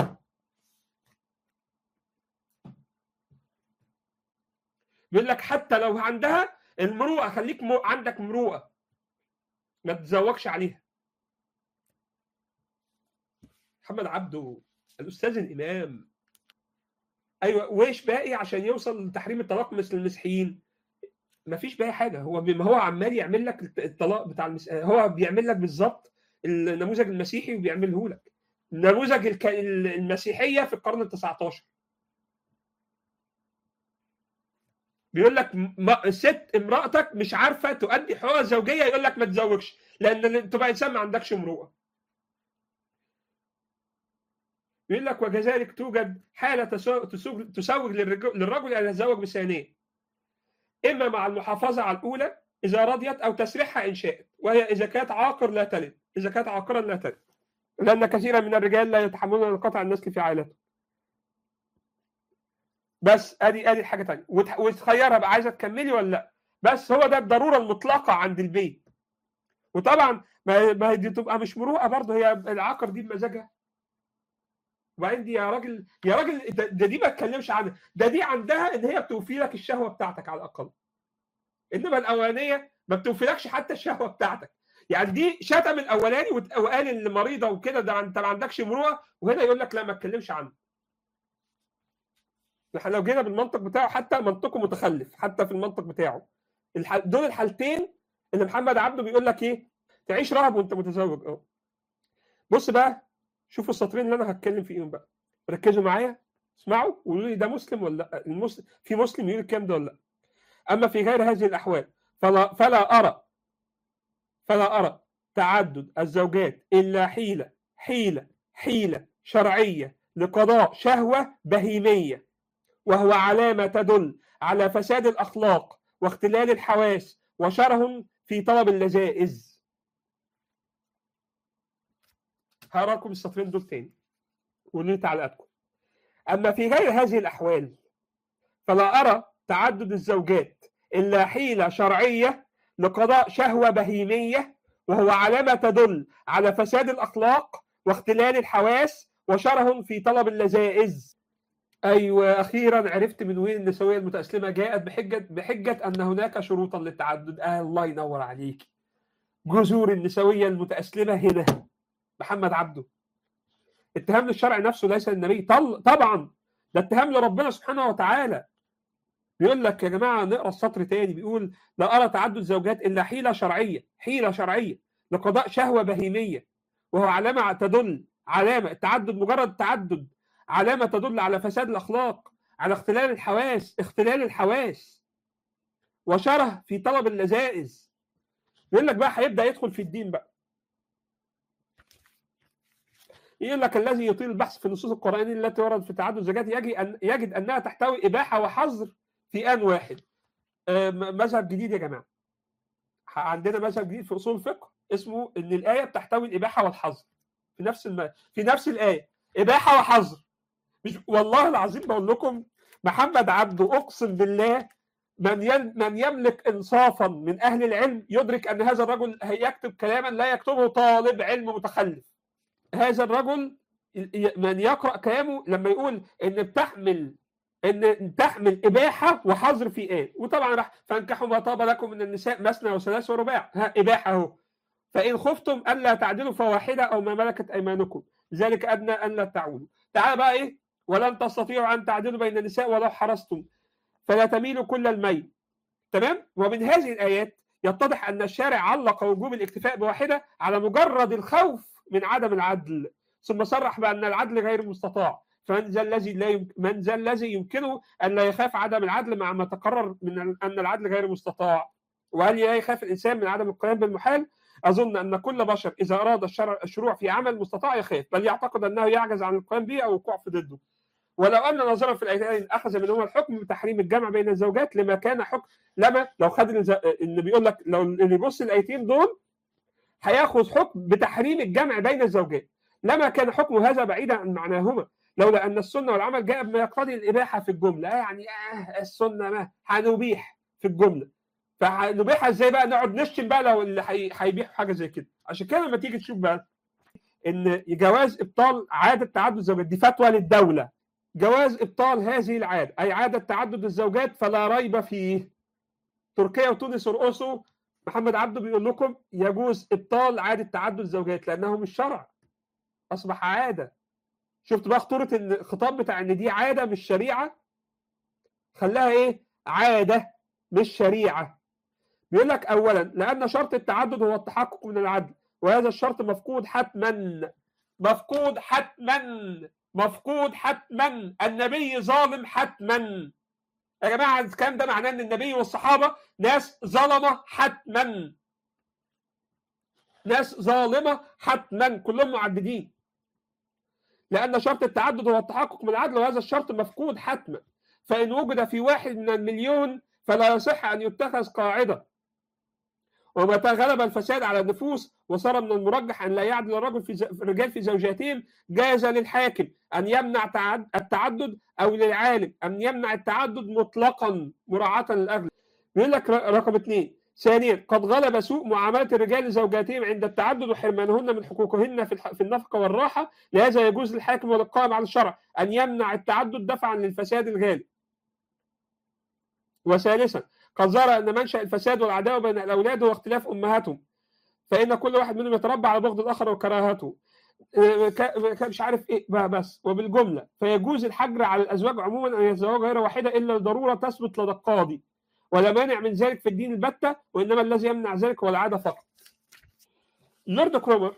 بيقول لك حتى لو عندها المروءه خليك مو... عندك مروءه ما تتزوجش عليها محمد عبده الاستاذ الامام ايوه وايش باقي عشان يوصل لتحريم الطلاق مثل المسيحيين مفيش باقي حاجه هو بما هو عمال يعمل لك الطلاق بتاع المس... هو بيعمل لك بالظبط النموذج المسيحي وبيعمله لك نموذج الك... المسيحيه في القرن ال 19 بيقول لك م... ست امراتك مش عارفه تؤدي حقوقها الزوجيه يقول لك ما تزوجش لان تبقى انسان ما عندكش مروءه بيقول لك وكذلك توجد حاله تسوج, تسوج للرجل, للرجل ان يتزوج بثانيه اما مع المحافظه على الاولى اذا رضيت او تسريحها ان شاءت وهي اذا كانت عاقر لا تلد اذا كانت عاقرا لا تلد لان كثيرا من الرجال لا يتحملون انقطاع النسل في عائلتهم بس ادي ادي حاجه ثانيه وتخيرها بقى عايزه تكملي ولا لا بس هو ده الضروره المطلقه عند البيت وطبعا ما هي دي تبقى مش مروءه برضه هي العاقر دي بمزاجها وبعدين دي يا راجل يا راجل ده, ده دي ما اتكلمش عنها ده دي عندها ان هي بتوفي لك الشهوه بتاعتك على الاقل انما الاولانيه ما بتوفيلكش حتى الشهوه بتاعتك يعني دي شتم الاولاني وقال اللي مريضه وكده ده انت ما عندكش مروءه وهنا يقول لك لا ما اتكلمش عنه احنا لو جينا بالمنطق بتاعه حتى منطقه متخلف حتى في المنطق بتاعه الحل... دول الحالتين اللي محمد عبده بيقول لك ايه تعيش رهب وانت متزوج اه بص بقى شوفوا السطرين اللي انا هتكلم فيهم بقى ركزوا معايا اسمعوا وقولوا لي ده مسلم ولا لا المسلم في مسلم يقول الكلام ده ولا لا اما في غير هذه الاحوال فلا فلا ارى فلا ارى تعدد الزوجات الا حيله حيله حيله شرعيه لقضاء شهوه بهيميه وهو علامه تدل على فساد الاخلاق واختلال الحواس وشره في طلب اللذائذ هقرا لكم السطرين دول تاني وقولوا لي تعليقاتكم اما في غير هذه الاحوال فلا ارى تعدد الزوجات الا حيله شرعيه لقضاء شهوه بهيميه وهو علامه تدل على فساد الاخلاق واختلال الحواس وشره في طلب اللذائذ ايوه اخيرا عرفت من وين النسويه المتاسلمه جاءت بحجه بحجه ان هناك شروطا للتعدد آه الله ينور عليك جذور النسويه المتاسلمه هنا محمد عبده اتهام للشرع نفسه ليس للنبي طل... طبعا ده اتهام لربنا سبحانه وتعالى بيقول لك يا جماعه نقرا السطر تاني بيقول لا ارى تعدد زوجات الا حيله شرعيه حيله شرعيه لقضاء شهوه بهيميه وهو علامه تدل علامه التعدد مجرد التعدد علامه تدل على فساد الاخلاق على اختلال الحواس اختلال الحواس وشره في طلب اللذائذ يقول لك بقى هيبدا يدخل في الدين بقى يقول لك الذي يطيل البحث في النصوص القرآنية التي وردت في تعدد الزوجات يجد أن يجد أنها تحتوي إباحة وحظر في آن واحد. آه، م- مذهب جديد يا جماعة. ح- عندنا مذهب جديد في أصول الفقه اسمه إن الآية بتحتوي الإباحة والحظر في نفس الم... في نفس الآية إباحة وحظر. مش والله العظيم بقول لكم محمد عبده أقسم بالله من ين... من يملك إنصافا من أهل العلم يدرك أن هذا الرجل هيكتب كلاما لا يكتبه طالب علم متخلف. هذا الرجل من يقرا كلامه لما يقول ان بتحمل ان تحمل اباحه وحظر في ايه وطبعا راح فانكحوا ما طاب لكم من النساء مثنى وثلاث ورباع ها اباحه اهو فان خفتم الا تعدلوا فواحده او ما ملكت ايمانكم ذلك ادنى ان لا تعودوا تعال بقى ايه ولن تستطيعوا ان تعدلوا بين النساء ولو حرصتم فلا تميلوا كل الميل تمام ومن هذه الايات يتضح ان الشارع علق وجوب الاكتفاء بواحده على مجرد الخوف من عدم العدل ثم صرح بان العدل غير مستطاع فمن ذا الذي لا يمكن من ذا الذي يمكنه ان لا يخاف عدم العدل مع ما تقرر من ان العدل غير مستطاع وهل لا يخاف الانسان من عدم القيام بالمحال اظن ان كل بشر اذا اراد الشرع الشروع في عمل مستطاع يخاف بل يعتقد انه يعجز عن القيام به او الوقوع في ضده ولو ان نظرا في الايتين اخذ منهما الحكم بتحريم الجمع بين الزوجات لما كان حكم لما لو خد الز... اللي بيقول لك لو اللي يبص الايتين دول هياخذ حكم بتحريم الجمع بين الزوجات لما كان حكم هذا بعيدا عن معناهما لولا ان السنه والعمل جاء بما يقتضي الاباحه في الجمله يعني آه السنه ما هنبيح في الجمله فهنبيحها ازاي بقى نقعد نشتم بقى لو اللي هيبيح حاجه زي كده عشان كده لما تيجي تشوف بقى ان جواز ابطال عاده تعدد الزوجات دي فتوى للدوله جواز ابطال هذه العاده اي عاده تعدد الزوجات فلا ريب فيه تركيا وتونس يرقصوا محمد عبده بيقول لكم يجوز ابطال عاده تعدد الزوجات لانه مش شرع اصبح عاده شفت بقى خطوره ان الخطاب بتاع ان دي عاده مش شريعه خلاها ايه عاده مش شريعه بيقول لك اولا لان شرط التعدد هو التحقق من العدل وهذا الشرط مفقود حتما مفقود حتما مفقود حتما النبي ظالم حتما يا جماعه الكلام ده معناه ان النبي والصحابه ناس ظلمه حتما ناس ظالمه حتما كلهم معددين لان شرط التعدد هو التحقق من العدل وهذا الشرط مفقود حتما فان وجد في واحد من المليون فلا يصح ان يتخذ قاعده ومتى غلب الفساد على النفوس وصار من المرجح ان لا يعدل الرجل في الرجال في زوجاتهم جاز للحاكم ان يمنع التعدد او للعالم ان يمنع التعدد مطلقا مراعاه للاغلب. بيقول لك رقم اثنين ثانيا قد غلب سوء معامله الرجال لزوجاتهم عند التعدد وحرمانهن من حقوقهن في النفقه والراحه لهذا يجوز للحاكم والقائم على الشرع ان يمنع التعدد دفعا للفساد الغالب. وثالثا قد ظهر ان منشا الفساد والعداوه بين الاولاد هو اختلاف امهاتهم فان كل واحد منهم يتربى على بغض الاخر وكراهته مش عارف ايه بس وبالجمله فيجوز الحجر على الازواج عموما ان يتزوجوا غير واحده الا لضروره تثبت لدى القاضي ولا مانع من ذلك في الدين البته وانما الذي يمنع ذلك هو العاده فقط. لورد كرومر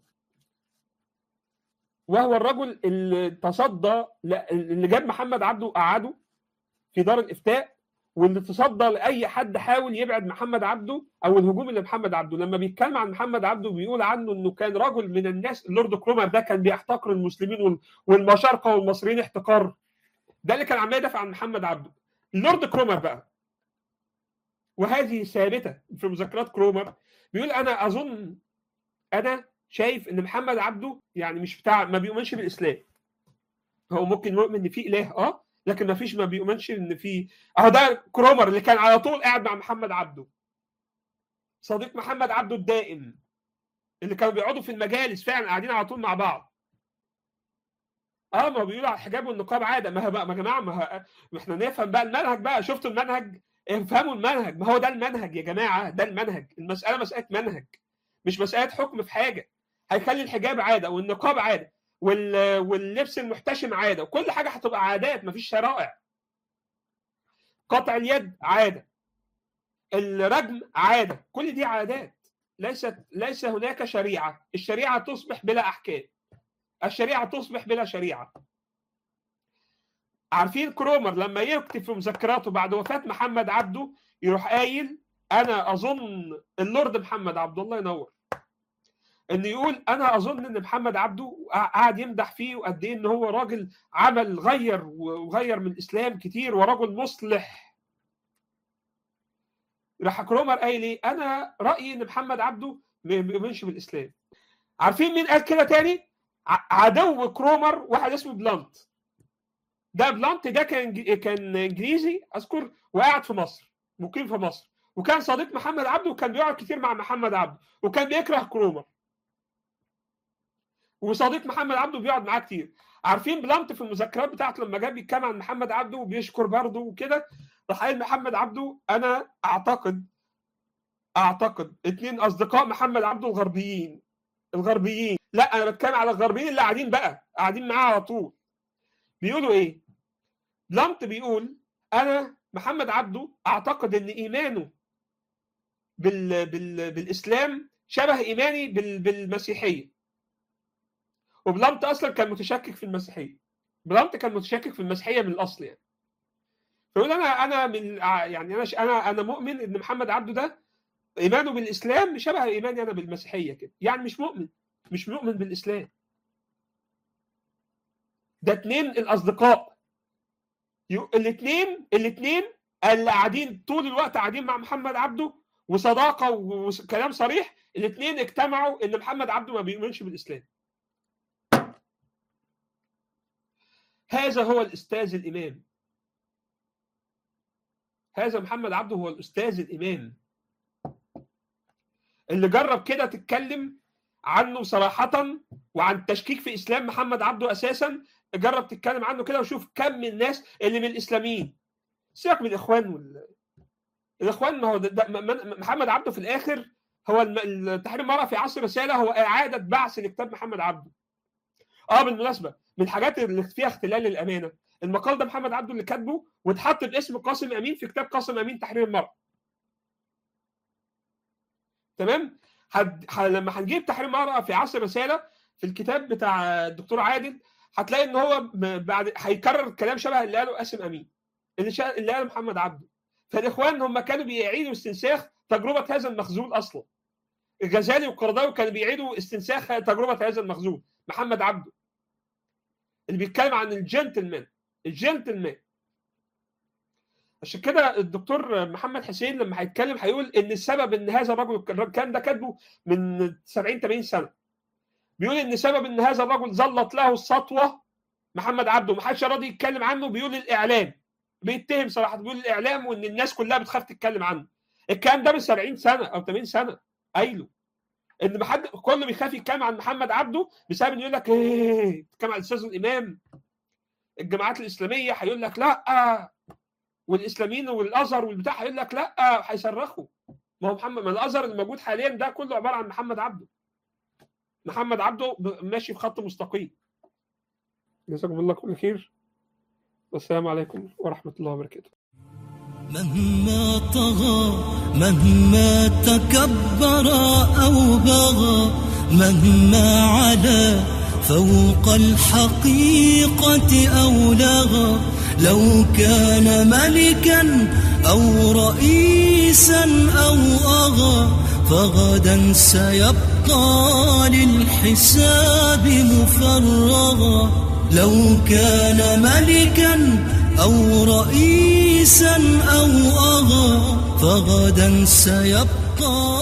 وهو الرجل اللي تصدى اللي جاب محمد عبده وقعده في دار الافتاء واللي تصدى لاي حد حاول يبعد محمد عبده او الهجوم اللي محمد عبده لما بيتكلم عن محمد عبده بيقول عنه انه كان رجل من الناس اللورد كرومر ده كان بيحتقر المسلمين والمشارقه والمصريين احتقار ده اللي كان عمال يدافع عن محمد عبده اللورد كرومر بقى وهذه ثابته في مذكرات كرومر بيقول انا اظن انا شايف ان محمد عبده يعني مش بتاع ما بيؤمنش بالاسلام هو ممكن يؤمن ان في اله اه لكن ما فيش ما بيؤمنش ان في اهو ده كرومر اللي كان على طول قاعد مع محمد عبده صديق محمد عبده الدائم اللي كانوا بيقعدوا في المجالس فعلا قاعدين على طول مع بعض اه ما بيقولوا على الحجاب والنقاب عاده ما هو بقى ما جماعه ما, ما احنا نفهم بقى المنهج بقى شفتوا المنهج افهموا المنهج ما هو ده المنهج يا جماعه ده المنهج المساله مساله منهج مش مساله حكم في حاجه هيخلي الحجاب عاده والنقاب عاده واللبس المحتشم عاده وكل حاجه هتبقى عادات مفيش شرائع قطع اليد عاده الرجم عاده كل دي عادات ليست ليس هناك شريعه الشريعه تصبح بلا احكام الشريعه تصبح بلا شريعه عارفين كرومر لما يكتب في مذكراته بعد وفاه محمد عبده يروح قايل انا اظن اللورد محمد عبد الله ينور انه يقول انا اظن ان محمد عبده قاعد يمدح فيه وقد ايه ان هو راجل عمل غير وغير من الاسلام كتير ورجل مصلح راح كرومر قايل ايه انا رايي ان محمد عبده ما بيؤمنش بالاسلام عارفين مين قال كده تاني عدو كرومر واحد اسمه بلانت ده بلانت ده كان كان انجليزي اذكر وقاعد في مصر مقيم في مصر وكان صديق محمد عبده وكان بيقعد كتير مع محمد عبده وكان بيكره كرومر وصديق محمد عبده بيقعد معاه كتير عارفين بلانت في المذكرات بتاعته لما جاب يتكلم عن محمد عبده وبيشكر برضه وكده راح قايل محمد عبده انا اعتقد اعتقد اثنين اصدقاء محمد عبده الغربيين الغربيين لا انا بتكلم على الغربيين اللي قاعدين بقى قاعدين معاه على طول بيقولوا ايه بلانت بيقول انا محمد عبده اعتقد ان ايمانه بال... بال... بالاسلام شبه ايماني بال... بالمسيحيه وبلانت اصلا كان متشكك في المسيحيه بلانت كان متشكك في المسيحيه من الاصل يعني فيقول انا انا من يعني انا انا انا مؤمن ان محمد عبده ده ايمانه بالاسلام شبه ايماني انا بالمسيحيه كده يعني مش مؤمن مش مؤمن بالاسلام ده اتنين الاصدقاء الاثنين الاثنين اللي قاعدين طول الوقت قاعدين مع محمد عبده وصداقه وكلام صريح الاثنين اجتمعوا ان محمد عبده ما بيؤمنش بالاسلام هذا هو الاستاذ الامام هذا محمد عبده هو الاستاذ الامام اللي جرب كده تتكلم عنه صراحة وعن التشكيك في إسلام محمد عبده أساسا جرب تتكلم عنه كده وشوف كم من الناس اللي من الإسلاميين سيبك من الإخوان وال... الإخوان ما هو ده ده محمد عبده في الآخر هو التحرير المرأة في عصر رسالة هو إعادة بعث لكتاب محمد عبده اه بالمناسبة من الحاجات اللي فيها اختلال الأمانة المقال ده محمد عبده اللي كاتبه واتحط باسم قاسم أمين في كتاب قاسم أمين تحرير المرأة تمام حد... ح... لما هنجيب تحرير المرأة في عصر رسالة في الكتاب بتاع الدكتور عادل هتلاقي ان هو بعد هيكرر كلام شبه اللي قاله قاسم امين اللي, شا... اللي قاله محمد عبده فالاخوان هم كانوا بيعيدوا استنساخ تجربه هذا المخزون اصلا الغزالي والقرضاوي كانوا بيعيدوا استنساخ تجربه هذا المخزون محمد عبده اللي بيتكلم عن الجنتلمان الجنتلمان عشان كده الدكتور محمد حسين لما هيتكلم هيقول ان السبب ان هذا الرجل كان ده كاتبه من 70 80 سنه بيقول ان سبب ان هذا الرجل زلط له السطوه محمد عبده ما حدش راضي يتكلم عنه بيقول الاعلام بيتهم صراحه بيقول الاعلام وان الناس كلها بتخاف تتكلم عنه الكلام ده من 70 سنه او 80 سنه قايله ان ما حد كله بيخاف يتكلم عن محمد عبده بسبب انه يقول لك ايه تتكلم عن الاستاذ الامام الجماعات الاسلاميه هيقول لك لا والاسلاميين والازهر والبتاع هيقول لك لا هيصرخوا ما هو محمد ما الازهر الموجود حاليا ده كله عباره عن محمد عبده محمد عبده ماشي في خط مستقيم جزاكم الله كل خير والسلام عليكم ورحمه الله وبركاته مهما طغى مهما تكبر أو بغى مهما علا فوق الحقيقة أو لغى لو كان ملكا أو رئيسا أو أغى فغدا سيبقى للحساب مفرغا لو كان ملكا أو رئيسا أو أغى فغدا سيبقى